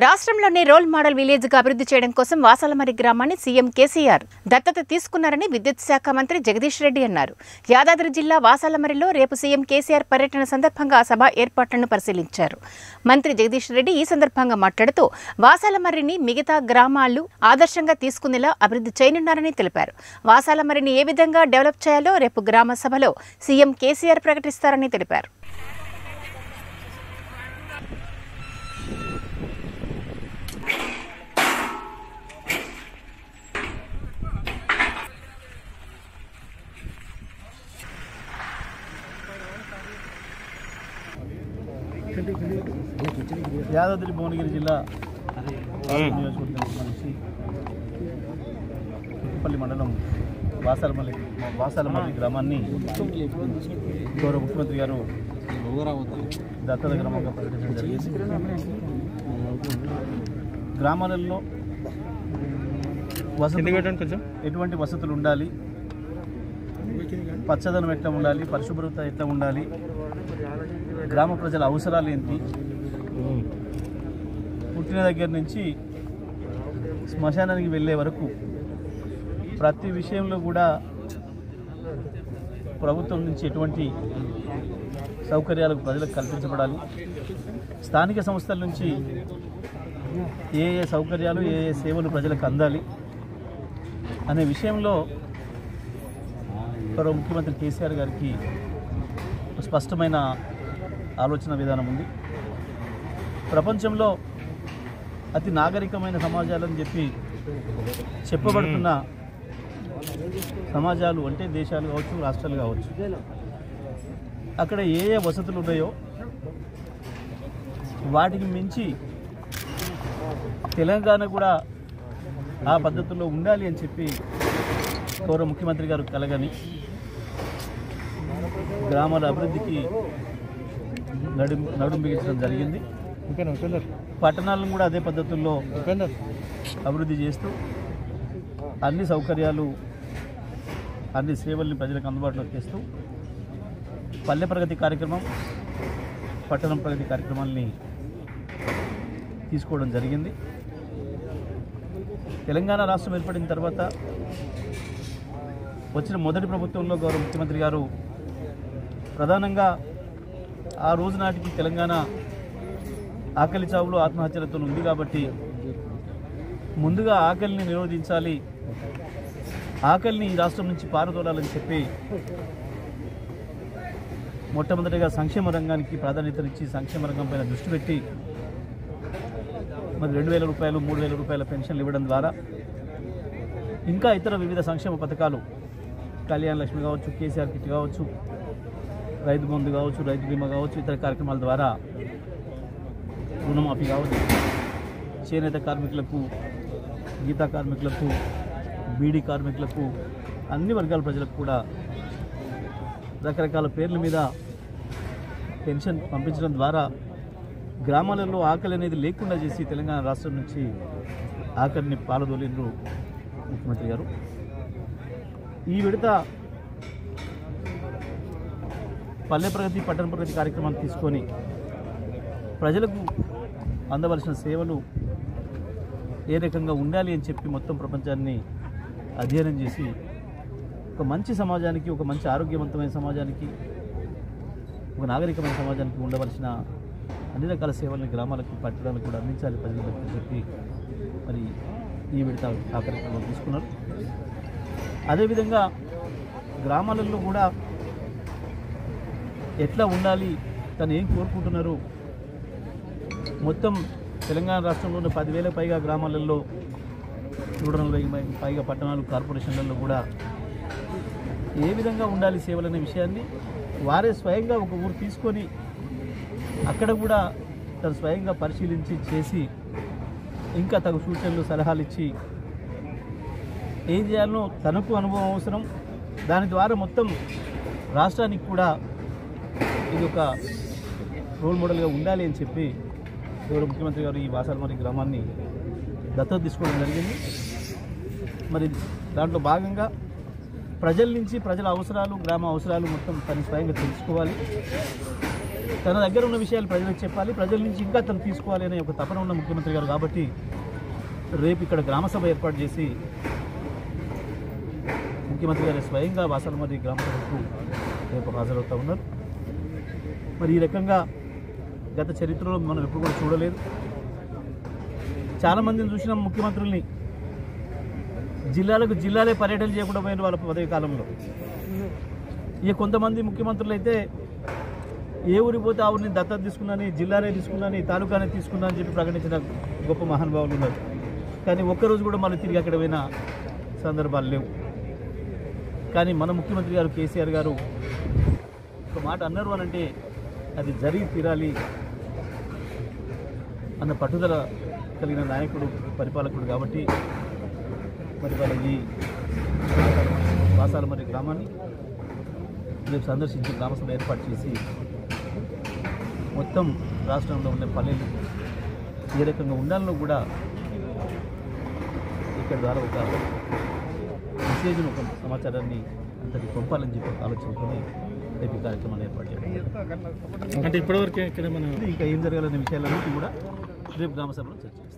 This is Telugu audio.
రాష్ట్రంలోనే రోల్ మోడల్ విలేజ్ గా అభివృద్ధి చేయడం కోసం వాసాలమరి గ్రామాన్ని సీఎం కేసీఆర్ దత్తత తీసుకున్నారని విద్యుత్ శాఖ మంత్రి జగదీష్ రెడ్డి అన్నారు యాదాద్రి జిల్లా వాసాలమరిలో రేపు సీఎం కేసీఆర్ పర్యటన సందర్భంగా ఆ సభ ఏర్పాట్లను పరిశీలించారు మంత్రి జగదీష్ రెడ్డి ఈ సందర్భంగా మాట్లాడుతూ వాసాలమర్రిని మిగతా గ్రామాలు ఆదర్శంగా తీసుకునేలా అభివృద్ధి చేయనున్నారని తెలిపారు వాసాలమరిని ఏ విధంగా డెవలప్ చేయాలో రేపు గ్రామ సభలో సీఎం కేసీఆర్ ప్రకటిస్తారని తెలిపారు యాదాద్రి భువనగిరి జిల్లా నియోజకవర్గానికి సంబంధించి కుప్పల్లి మండలం వాసాలమల్లి వాసాలమల్లి గ్రామాన్ని గౌరవ ముఖ్యమంత్రి గారు దత్తత గ్రామంగా ప్రకటించడం జరిగింది గ్రామాలలో వసతి ఎటువంటి వసతులు ఉండాలి పచ్చదనం ఎట్లా ఉండాలి పరిశుభ్రత ఎట్లా ఉండాలి గ్రామ ప్రజల అవసరాలు ఏంటి పుట్టిన దగ్గర నుంచి శ్మశానానికి వెళ్ళే వరకు ప్రతి విషయంలో కూడా ప్రభుత్వం నుంచి ఎటువంటి సౌకర్యాలు ప్రజలకు కల్పించబడాలి స్థానిక సంస్థల నుంచి ఏ ఏ సౌకర్యాలు ఏ ఏ సేవలు ప్రజలకు అందాలి అనే విషయంలో గౌరవ ముఖ్యమంత్రి కేసీఆర్ గారికి ఒక స్పష్టమైన ఆలోచన విధానం ఉంది ప్రపంచంలో అతి నాగరికమైన సమాజాలని చెప్పి చెప్పబడుతున్న సమాజాలు అంటే దేశాలు కావచ్చు రాష్ట్రాలు కావచ్చు అక్కడ ఏ ఏ వసతులు ఉన్నాయో వాటికి మించి తెలంగాణ కూడా ఆ పద్ధతుల్లో ఉండాలి అని చెప్పి గౌరవ ముఖ్యమంత్రి గారు కలగని గ్రామాల అభివృద్ధికి నడు నడుం బిగించడం జరిగింది పట్టణాలను కూడా అదే పద్ధతుల్లో అభివృద్ధి చేస్తూ అన్ని సౌకర్యాలు అన్ని సేవల్ని ప్రజలకు అందుబాటులోకి తెస్తూ పల్లె ప్రగతి కార్యక్రమం పట్టణం ప్రగతి కార్యక్రమాల్ని తీసుకోవడం జరిగింది తెలంగాణ రాష్ట్రం ఏర్పడిన తర్వాత వచ్చిన మొదటి ప్రభుత్వంలో గౌరవ ముఖ్యమంత్రి గారు ప్రధానంగా ఆ రోజు నాటికి తెలంగాణ ఆకలి చావులు ఆత్మహత్యలతో ఉంది కాబట్టి ముందుగా ఆకలిని నిరోధించాలి ఆకలిని ఈ రాష్ట్రం నుంచి పారదోలాలని చెప్పి మొట్టమొదటిగా సంక్షేమ రంగానికి ప్రాధాన్యతనిచ్చి సంక్షేమ రంగం పైన దృష్టి పెట్టి మరి రెండు వేల రూపాయలు మూడు వేల రూపాయల పెన్షన్లు ఇవ్వడం ద్వారా ఇంకా ఇతర వివిధ సంక్షేమ పథకాలు కళ్యాణ లక్ష్మి కావచ్చు కేసీఆర్ కిట్ కావచ్చు రైతు బంధు కావచ్చు రైతు బీమా కావచ్చు ఇతర కార్యక్రమాల ద్వారా రుణమాఫీ కావచ్చు చేనేత కార్మికులకు గీతా కార్మికులకు బీడీ కార్మికులకు అన్ని వర్గాల ప్రజలకు కూడా రకరకాల పేర్ల మీద పెన్షన్ పంపించడం ద్వారా గ్రామాలలో ఆకలి అనేది లేకుండా చేసి తెలంగాణ రాష్ట్రం నుంచి ఆకలిని పాలదోలిండ్రు ముఖ్యమంత్రి గారు ఈ విడత పల్లె ప్రగతి పట్టణ ప్రగతి కార్యక్రమాన్ని తీసుకొని ప్రజలకు అందవలసిన సేవలు ఏ రకంగా ఉండాలి అని చెప్పి మొత్తం ప్రపంచాన్ని అధ్యయనం చేసి ఒక మంచి సమాజానికి ఒక మంచి ఆరోగ్యవంతమైన సమాజానికి ఒక నాగరికమైన సమాజానికి ఉండవలసిన అన్ని రకాల సేవల్ని గ్రామాలకు పట్టణాలకు కూడా అందించాలి ప్రజలకు అని చెప్పి మరి ఈ విడత ఆ కార్యక్రమం తీసుకున్నారు అదేవిధంగా గ్రామాలలో కూడా ఎట్లా ఉండాలి తను ఏం కోరుకుంటున్నారు మొత్తం తెలంగాణ రాష్ట్రంలోని పదివేల పైగా గ్రామాలలో నూట నలభై పైగా పట్టణాలు కార్పొరేషన్లలో కూడా ఏ విధంగా ఉండాలి సేవలనే విషయాన్ని వారే స్వయంగా ఒక ఊరు తీసుకొని అక్కడ కూడా తను స్వయంగా పరిశీలించి చేసి ఇంకా తగు సూచనలు సలహాలు ఇచ్చి ఏం చేయాలనో తనకు అనుభవం అవసరం దాని ద్వారా మొత్తం రాష్ట్రానికి కూడా ఇది ఒక రోల్ మోడల్గా ఉండాలి అని చెప్పి గౌరవ ముఖ్యమంత్రి గారు ఈ వాసాలమరి గ్రామాన్ని దత్తత తీసుకోవడం జరిగింది మరి దాంట్లో భాగంగా ప్రజల నుంచి ప్రజల అవసరాలు గ్రామ అవసరాలు మొత్తం తను స్వయంగా తెలుసుకోవాలి తన దగ్గర ఉన్న విషయాలు ప్రజలకు చెప్పాలి ప్రజల నుంచి ఇంకా తను తీసుకోవాలి అనే ఒక తపన ఉన్న ముఖ్యమంత్రి గారు కాబట్టి రేపు ఇక్కడ గ్రామ సభ ఏర్పాటు చేసి ముఖ్యమంత్రి గారు స్వయంగా వాసనమరి గ్రామ సభకు రేపు హాజరవుతా ఉన్నారు మరి ఈ రకంగా గత చరిత్రలో మనం ఎప్పుడు కూడా చూడలేదు చాలా మందిని చూసిన ముఖ్యమంత్రుల్ని జిల్లాలకు జిల్లాలే పర్యటన చేయకుండా పోయిన వాళ్ళ పదవి కాలంలో ఇక కొంతమంది ముఖ్యమంత్రులు అయితే ఏ ఊరికి పోతే ఆ ఊరిని దత్తత తీసుకున్నాని జిల్లానే తీసుకున్నాని తాలూకానే తీసుకున్నా అని చెప్పి ప్రకటించిన గొప్ప మహానుభావులు ఉన్నారు కానీ ఒక్కరోజు కూడా మళ్ళీ తిరిగి అక్కడ పోయిన సందర్భాలు లేవు కానీ మన ముఖ్యమంత్రి గారు కేసీఆర్ గారు ఒక మాట అన్నారు అని అంటే అది జరిగి తీరాలి అన్న పట్టుదల కలిగిన నాయకుడు పరిపాలకుడు కాబట్టి మరి వాళ్ళ ఈ వాసాల మరి గ్రామాన్ని రేపు సందర్శించి గ్రామసభ ఏర్పాటు చేసి మొత్తం రాష్ట్రంలో ఉన్న పల్లెలు ఏ రకంగా ఉండాలో కూడా ఇక్కడ ద్వారా ఒక మెసేజ్ను ఒక సమాచారాన్ని అంతటి పంపాలని చెప్పి ఒక ఆలోచనతోనే రేపు ఈ కార్యక్రమాన్ని ఏర్పాటు చేయాలి అంటే ఇప్పటివరకు ఇక్కడ మన ఇంకా ఏం జరగాలనే విషయాలన్నింటి కూడా రేపు గ్రామసభలో చర్చించాలి